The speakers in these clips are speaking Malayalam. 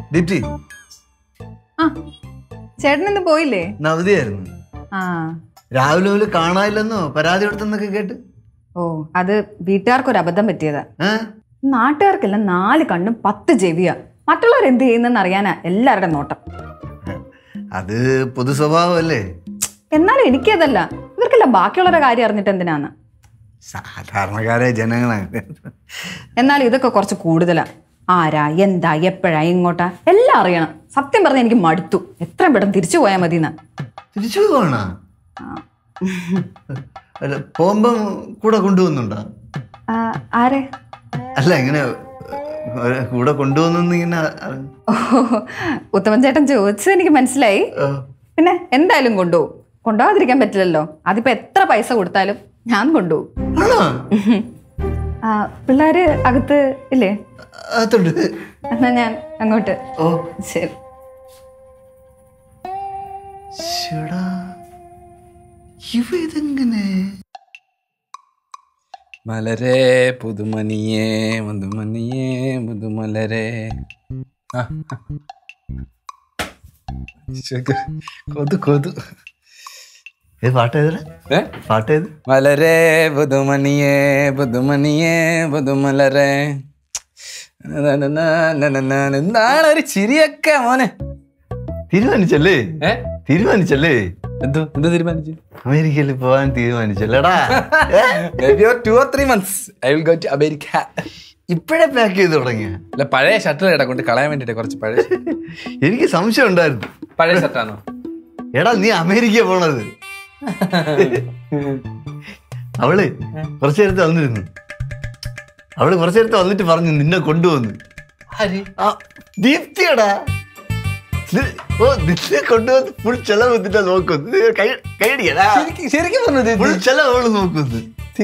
ദീപ്തി ആ ചേട്ടൻ ഇന്ന് പോയില്ലേ ഇന്ന് അവധിയായിരുന്നു ആ രാവിലെ മുതൽ കാണാനില്ലെന്നോ പരാതി കൊടുത്തെന്നൊക്കെ കേട്ട് ഓ അത് വീട്ടുകാർക്ക് ഒരു അബദ്ധം പറ്റിയതാ ഏ നാട്ടുകാർക്കെല്ലാം നാല് കണ്ണും പത്ത് ചെവിയാ മറ്റുള്ളവർ എന്ത് ചെയ്യുന്നെന്ന് അറിയാനാ എല്ലാവരുടെ നോട്ടം അത് പൊതു സ്വഭാവമല്ലേ എന്നാലും എനിക്കതല്ല ഇവർക്കെല്ലാം ബാക്കിയുള്ളവരുടെ കാര്യം അറിഞ്ഞിട്ട് എന്തിനാന്ന് സാധാരണക്കാരെ ജനങ്ങളാണ് എന്നാലും ഇതൊക്കെ കുറച്ച് കൂടുതലാ ആരാ എന്താ എപ്പോഴാ എങ്ങോട്ടാ എല്ലാം അറിയണം സത്യം പറഞ്ഞ എനിക്ക് മടുത്തു എത്രയും പെട്ടെന്ന് തിരിച്ചു പോയാൽ മതി എന്നാ തിരിച്ചു പോകണ അല്ല പോകുമ്പം കൂടെ കൊണ്ടുപോകുന്നുണ്ടോ ആ, ആരെ അല്ല ഇങ്ങനെ ഏ, കൂടെ കൊണ്ടുപോകുന്നു ഇങ്ങനെ അറി- ഓ ഉത്തമൻ ചേട്ടൻ ചോദിച്ചത് എനിക്ക് മനസ്സിലായി ഓ, പിന്നെ എന്തായാലും കൊണ്ടുപോകും കൊണ്ടുപോകാതിരിക്കാൻ പറ്റില്ലല്ലോ അതിപ്പോ എത്ര പൈസ കൊടുത്താലും ഞാൻ കൊണ്ടുപോകും ആണോ ആ, പിള്ളേര് അകത്ത് ഇല്ലേ അതുണ്ട് എന്നാ ഞാൻ അങ്ങോട്ട് ഓ ശരി ശ്ശെടാ, ഇവ ഇതെങ്ങനെ മലരെ പുതുമണിയേ മുതുമണിയേ മുതുമലരെ ആ, ആ. ശരി. കൊതു കൊതു ഏ പാട്ട് ഏതാ ഏ പാട്ട് ഏത് മലരെ പുതുമണിയേ പുതുമണിയേ പുതുമലരെ എന്താണ് ഒരു ചിരിയൊക്കെ മോനെ തീരുമാനിച്ചല്ലേ ഏ തീരുമാനിച്ചല്ലേ എന്തോ എന്തോ തീരുമാനിച്ചു അമേരിക്കയിൽ പോവാൻ തീരുമാനിച്ചല്ലേടാ two or three months I will go to America ഇപ്പോഴേ പാക്ക് ചെയ്ത് തുടങ്ങിയ അല്ല പഴയ ഷർട്ട് കേട്ടാ കൊണ്ട് കളയാൻ വേണ്ടിട്ട് കുറച്ച് പഴയ എനിക്ക് സംശയം ഉണ്ടായിരുന്നു പഴയ ഷർട്ടാണോ എടാ നീ അമേരിക്ക പോണത് അവള് കുറച്ചു നേരത്തെ വന്നിരുന്നു അവള് കുറച്ചു നേരത്തെ വന്നിട്ട് പറഞ്ഞു നിന്നെ കൊണ്ടുവന്നു ആ, ദീപ്തിയടാ നി- ഓ നിന്നെ കൊണ്ടുവന്ന് ഫുൾ ചെലവ് എന്നിട്ടാ നോക്കുന്നു കൈ- കൈയടിക്കടാ ശരിക്കും പറഞ്ഞത് ഫുൾ ചെലവ് അവള് നോക്കുന്നു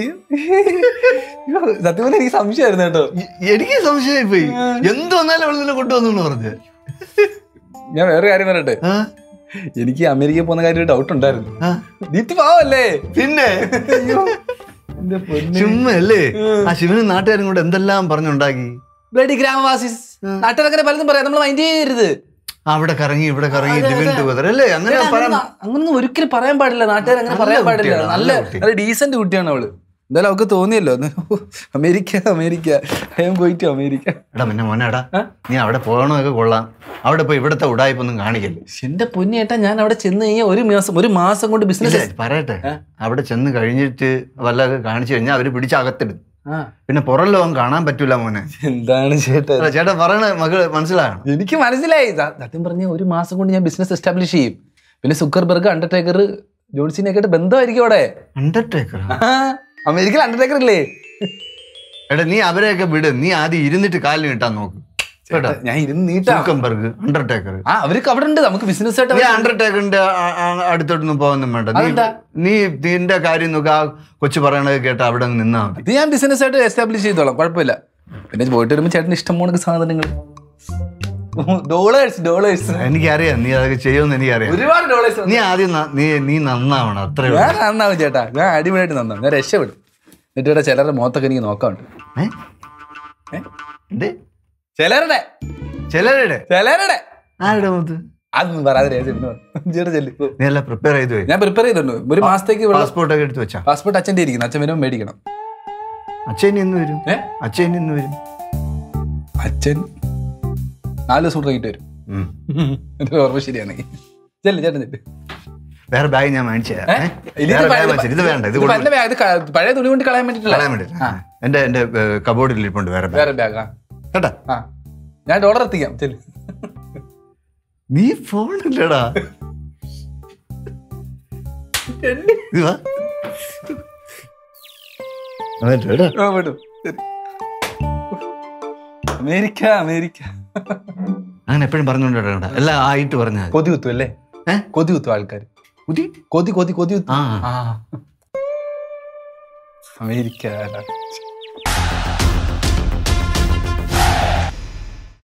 സത്യം പറഞ്ഞാൽ എനിക്ക് സംശയമായിരുന്നു കേട്ടോ എ- എനിക്ക് സംശയമായി പോയി എന്ത് വന്നാലും അവൾ നിന്നെ കൊണ്ടുവന്നു പറഞ്ഞു ഞാൻ വേറെ കാര്യം പറയട്ടെ ആ എനിക്ക് അമേരിക്കയിൽ പോകുന്ന കാര്യം ഡൗട്ട് ഉണ്ടായിരുന്നു ആ, ദീപ്തി പാവല്ലേ പിന്നെ എന്റെ പൊന്ന്. ചുമ്മാ അല്ലേ ആ ശിവനും നാട്ടുകാരും കൂടെ എന്തെല്ലാം പറഞ്ഞുണ്ടാക്കി ബ്ലഡി ഗ്രാമവാസീസ് നാട്ടുകാരങ്ങനെ പലതും പറയാം നമ്മൾ മൈൻഡ് ചെയ്യരുത് അവിടെ കറങ്ങി ഇവിടെ കറങ്ങി ഡിവൻ ടുഗദർ അല്ലേ അങ്ങനെ പറയാൻ അങ്ങനൊന്നും ഒരിക്കലും പറയാൻ പാടില്ല നാട്ടുകാർ അങ്ങനെ നല്ല പറയാൻ പാടില്ല കുട്ടിയാണ്, നല്ല നല്ല കുട്ടി. നല്ല ഡീസന്റ് കുട്ടിയാണ് അവള് എന്തായാലും അവൾക്ക് തോന്നിയല്ലോ ഒന്ന് America America I am going to America എടാ പിന്നെ മോനെടാ നീ അവിടെ പോകണമൊക്കെ കൊള്ളാം അവിടെ പോയി ഇവിടത്തെ ഉടായ്പൊന്നും കാണിക്കല്ലേ എന്റെ പൊന്നിയേട്ടാ ഞാൻ അവിടെ ചെന്ന് കഴിഞ്ഞാൽ ഒരു മാസം ഒരു മാസം കൊണ്ട് ബിസിനസ് ഇല്ല, പറയട്ടെ അവിടെ ചെന്ന് കഴിഞ്ഞിട്ട് വല്ലതൊക്കെ കാണിച്ചു കഴിഞ്ഞാൽ അവര് പിടിച്ച് അകത്തിടും പിന്നെ പുറം ലോകം കാണാൻ പറ്റൂല മോനെ എന്താണ് ചേട്ടാ അല്ല, ചേട്ടാ പറയണ മകള് മനസ്സിലാകണം എനിക്ക് മനസ്സിലായി സ- സത്യം പറഞ്ഞ ഒരു മാസം കൊണ്ട് ഞാൻ ബിസിനസ് എസ്റ്റാബ്ലിഷ് ചെയ്യും പിന്നെ സുക്കർബർഗ് അണ്ടർടേക്കർ ജോൺസിനൊക്കെ ആയിട്ട് ബന്ധമായിരിക്കും അവിടെ അണ്ടർടേക്കർ ആ, അമേരിക്കയിൽ അണ്ടർടേക്കർ ഇല്ലേ എടാ നീ അവരെയൊക്കെ വിട് നീ ആദ്യം ഇരുന്നിട്ട് കാലിന് കിട്ടാൻ നോക്ക് കേട്ടോ ഞാൻ ഇരുന്ന് നീട്ടാ സൂക്കംബർഗ് അണ്ടർടേക്കർ ആ അവർക്ക് അവിടെ ഉണ്ട് നമുക്ക് ബിസിനസ് ആയിട്ട് നീ അവിടെ- അണ്ടർടേക്കറിന്റെ ആ- ആ- അടുത്തോട്ടൊന്നും പോകുന്നും വേണ്ട നീ അതെന്താ? നീ നിന്റെ കാര്യം നോക്ക് ആ കൊച്ചു പറയണത് കേട്ട് അവിടെ അങ്ങ് നിന്നാ മതി ഇത് ഞാൻ ബിസിനസ് ആയിട്ട് എസ്റ്റാബ്ലിഷ് ചെയ്തോളാം കുഴപ്പമില്ല പിന്നെ പോയിട്ട് വരുമ്പോൾ ചേട്ടന് ഇഷ്ടം പോണക്ക് സാധനങ്ങൾ ഡോളേഴ്സ് ഡോളേഴ്സ് എനിക്കറിയാം നീ അതൊക്കെ ചെയ്യുമെന്ന് എനിക്കറിയാം ഒരുപാട് ഡോളേഴ്സ് നീ ആദ്യം ന- നീ നീ നന്നാവണം അത്രേ ഉള്ളൂ. ഞാൻ നന്നാവും ചേട്ടാ ഞാൻ അടിപൊളിയായിട്ട് നന്നാവും ഞാൻ രക്ഷപ്പെടും എന്നിട്ട് ഇവിടെ ചിലരുടെ മുഖത്തൊക്കെ എനിക്ക് നോക്കാറുണ്ട് ഏ? ഏ? എന്ത്? ചിലരുടെ ചിലരുടെ ചിലരുടെ ആരുടെ മുഖത്ത് അതൊന്നും പറയാതെ ചേട്ടാ ചെല്ലു പോ. നീ എല്ലാം പ്രിപ്പയർ ചെയ്തു പോയി ഞാൻ പ്രിപ്പയർ ചെയ്തിട്ടുണ്ട് ഒരു മാസത്തേക്ക് പാസ്പോർട്ട് ഒക്കെ എടുത്ത് വെച്ചാ പാസ്പോർട്ട് അച്ഛൻ്റെ ഇരിക്കുന്നു അച്ഛൻ വരുമ്പോൾ മേടിക്കണം അച്ഛൻ എന്ന് വരും ഏ അച്ഛൻ എന്ന് വരും അച്ഛൻ നാല് ദിവസം കഴിഞ്ഞിട്ട് വരും ഉം. എന്റെ ഓർമ്മ ശരിയാണെങ്കിൽ ചെല്ലു ചേട്ടൻ ചെല്ലു വേറെ ബാഗ് ഞാൻ വാങ്ങിച്ചു തരാം, ഏ? ഇത് വേറെ പഴയ- bag വാങ്ങിച്ചു തരാം. ഇത് വേണ്ട ഇത് ഇത് കൊടു- പഴയ bag, ഇത് ക- പഴയ തുണി കൊണ്ട് കളയാൻ വേണ്ടിട്ടില്ല കളയാൻ വേണ്ടി എന്റെ എന്റെ കബോർഡിൽ ഇരിപ്പുണ്ട് വേറെ ബാഗ് വേറെ ബാഗ് ആ കേട്ടാ ആ ഞാൻ ഡോളർ എത്തിക്കാം ചെല്ലു നീ ഫോണില്ലടാ ഇത് വാ. എന്നിട്ട് എടാ, ആ, വിടും. ശരി. അമേരിക്ക അമേരിക്ക അങ്ങനെ എപ്പോഴും പറഞ്ഞുകൊണ്ടിടണ്ട എല്ലാം ആയിട്ട് പറഞ്ഞാൽ കൊതി കുത്തു അല്ലേ ഏ? കൊതി കുത്തു ആൾക്കാർ കുതി കൊതി കൊതി കൊതി കുത്തു ആ ആ അമേരിക്ക